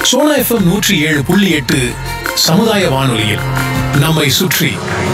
Sona FM நூற்றி ஏழு புள்ளி எட்டு சமுதாய வானொலியில் நம்மை சுற்றி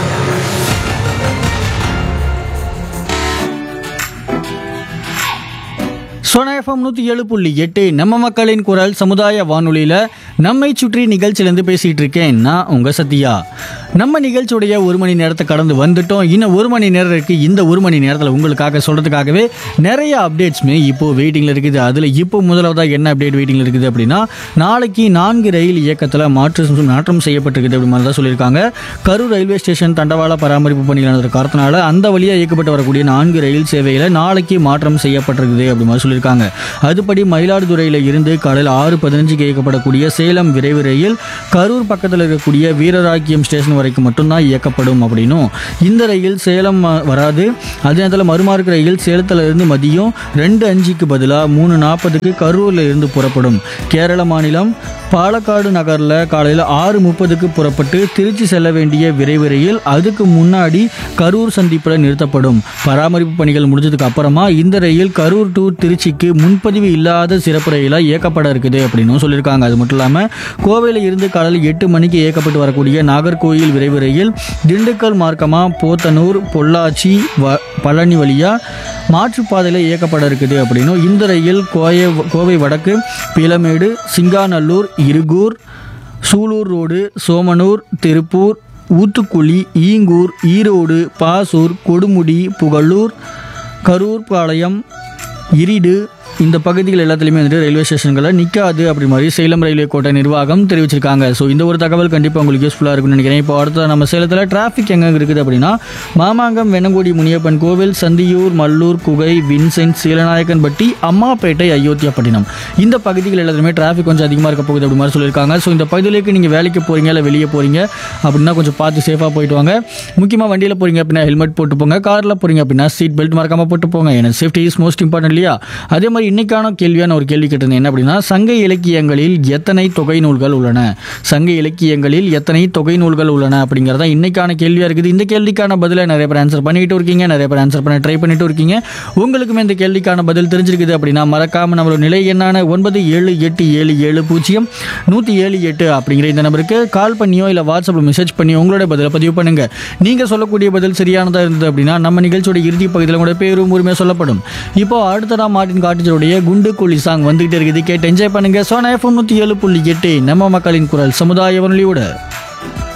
சோனா எஃப்எம் நூற்றி ஏழு புள்ளி எட்டு நம்ம மக்களின் குரல் சமுதாய வானொலியில் நம்மை சுற்றி நிகழ்ச்சியிலேருந்து பேசிகிட்டு இருக்கேன் நான் உங்கள் சத்யா நம்ம நிகழ்ச்சியுடைய ஒரு மணி நேரத்தை கடந்து வந்துட்டோம் இன்னும் ஒரு மணி நேரம் இருக்குது இந்த ஒரு மணி நேரத்தில் உங்களுக்காக சொல்கிறதுக்காகவே நிறைய அப்டேட்ஸுமே இப்போது வெயிட்டிங்கில் இருக்குது அதில் இப்போ முதலாவதாக என்ன அப்டேட் வெயிட்டிங்கில் இருக்குது அப்படின்னா நாளைக்கு நான்கு ரயில் இயக்கத்தில் மாற்று மாற்றம் செய்யப்பட்டிருக்குது அப்படி மாதிரி தான் சொல்லியிருக்காங்க கரூர் ரயில்வே ஸ்டேஷன் தண்டவாள பராமரிப்பு பணிகள் நடந்த காரணத்தினால அந்த வழியாக இயக்கப்பட்டு வரக்கூடிய நான்கு ரயில் சேவைகளை நாளைக்கு மாற்றம் செய்யப்பட்டிருக்குது அப்படி மாதிரி சொல்லியிருக்காங்க அதுபடி மயிலாடுதுறையில் இருந்து காலையில் ஆறு பதினஞ்சுக்கு இயக்கப்படக்கூடிய சேலம் விரைவு ரயில் கரூர் பக்கத்தில் இருக்கக்கூடிய வீரராக்கியம் ஸ்டேஷன் வரைக்கும் மட்டும்தான் இயக்கப்படும் அப்படின்னும் இந்த ரயில் சேலம் அஹ், வராது அதே நேரத்தில் மறுமார்க்கு ரயில் சேலத்தில் இருந்து மதியம் ரெண்டு அஞ்சுக்கு பதிலாக மூணு நாற்பதுக்கு கரூரில் இருந்து புறப்படும் கேரள மாநிலம் பாலக்காடு நகரில் காலையில் ஆறு முப்பதுக்கு புறப்பட்டு திருச்சி செல்ல வேண்டிய விரைவு ரயில் அதுக்கு முன்னாடி கரூர் சந்திப்பில் நிறுத்தப்படும் பராமரிப்பு பணிகள் முடிஞ்சதுக்கு அப்புறமா இந்த ரயில் கரூர் டு திருச்சிக்கு முன்பதிவு இல்லாத சிறப்பு ரயிலாக இயக்கப்பட இருக்குது அப்படின்னு சொல்லியிருக்காங்க அது மட்டும் இல்லாமல் கோவையில் இருந்து காலையில் எட்டு மணிக்கு இயக்கப்பட்டு வரக்கூடிய நாகர்கோயில் விரைவு ரயில் திண்டுக்கல் மார்க்கமாக போத்தனூர் பொள்ளாச்சி வ பழனி வழியாக மாற்றுப்பாதையில் இயக்கப்பட இருக்குது அப்படின்னும் இந்த ரயில் கோய கோவை வடக்கு பிலமேடு சிங்காநல்லூர் இருகூர் சூலூர் ரோடு சோமனூர் திருப்பூர் ஊத்துக்குழி ஈங்கூர் ஈரோடு பாசூர் கொடுமுடி புகழூர் கரூர் பாளையம் இரிடு இந்த பகுதிகள் எல்லாத்துலேயுமே வந்துட்டு ரயில்வே ஸ்டேஷன்களில் நிற்காது அப்படி மாதிரி சேலம் ரயில்வே கோட்டை நிர்வாகம் தெரிவிச்சிருக்காங்க ஸோ இந்த ஒரு தகவல் கண்டிப்பாக உங்களுக்கு யூஸ்ஃபுல்லாக இருக்கும்னு நினைக்கிறேன் இப்போ அடுத்த நம்ம சேலத்தில் டிராஃபிக் எங்கே இருக்குது அப்படின்னா மாமாங்கம் வெண்ணங்குடி முனியப்பன் கோவில் சந்தியூர் மல்லூர் குகை வின்சென்ட் சீலநாயக்கன்பட்டி அம்மாப்பேட்டை அயோத்தியாப்பட்டினம் இந்த பகுதிகள் எல்லாத்துலேயுமே டிராஃபிக் கொஞ்சம் அதிகமாக இருக்க போகுது அப்படி மாதிரி சொல்லியிருக்காங்க ஸோ இந்த பகுதியிലേക്ക് நீங்கள் வேலைக்கு போகிறீங்க இல்லை வெளியே போகிறீங்க அப்படின்னா கொஞ்சம் பார்த்து சேஃபாக போயிட்டு வாங்க முக்கியமாக வண்டியில் போகிறீங்க அப்படின்னா ஹெல்மெட் போட்டு போங்க காரில் போகிறீங்க அப்படின்னா சீட் பெல்ட் மறக்காமல் போட்டு போங்க ஏன்னா சேஃப்டி இஸ் மோஸ்ட் இம்பார்ட்டன்ட் இல்லையா அதே மாதிரி இன்னைக்கான கேள்வியான ஒரு கேள்வி கேட்டிருந்தேன் என்ன அப்படின்னா சங்க இலக்கியங்களில் எத்தனை தொகை நூல்கள் உள்ளன சங்க இலக்கியங்களில் எத்தனை தொகை நூல்கள் உள்ளன அப்படிங்கிறதா இன்னைக்கான கேள்வியாக இருக்குது இந்த கேள்விக்கான பதிலை நிறைய பேர் ஆன்சர் பண்ணிட்டு இருக்கீங்க நிறைய பேர் ஆன்சர் பண்ண ட்ரை பண்ணிட்டு இருக்கீங்க உங்களுக்குமே இந்த கேள்விக்கான பதில் தெரிஞ்சிருக்குது அப்படின்னா மறக்காம நம்மளோட நிலை எண்ணான ஒன்பது ஏழு எட்டு ஏழு ஏழு பூஜ்ஜியம் நூற்றி ஏழு எட்டு அப்படிங்கிற இந்த நம்பருக்கு கால் பண்ணியோ இல்லை வாட்ஸ்அப்பில் மெசேஜ் பண்ணி உங்களோட பதிலை பதிவு பண்ணுங்க நீங்கள் சொல்லக்கூடிய பதில் சரியானதாக இருந்தது அப்படின்னா நம்ம நிகழ்ச்சியோட இறுதி பகுதியில் உங்களோட பேரும் உரிமையாக சொல்லப்படும் இப்போ அடுத்ததா மார்டின் காட்டேஜருடைய குண்டு குழி சாங் வந்துகிட்டே இருக்குது கேட்டு என்ஜாய் பண்ணுங்க சோனா எஃப்எம் நூற்றி ஏழு புள்ளி எட்டு நம்ம மக்களின் குரல் சமுதாய வானொலியோட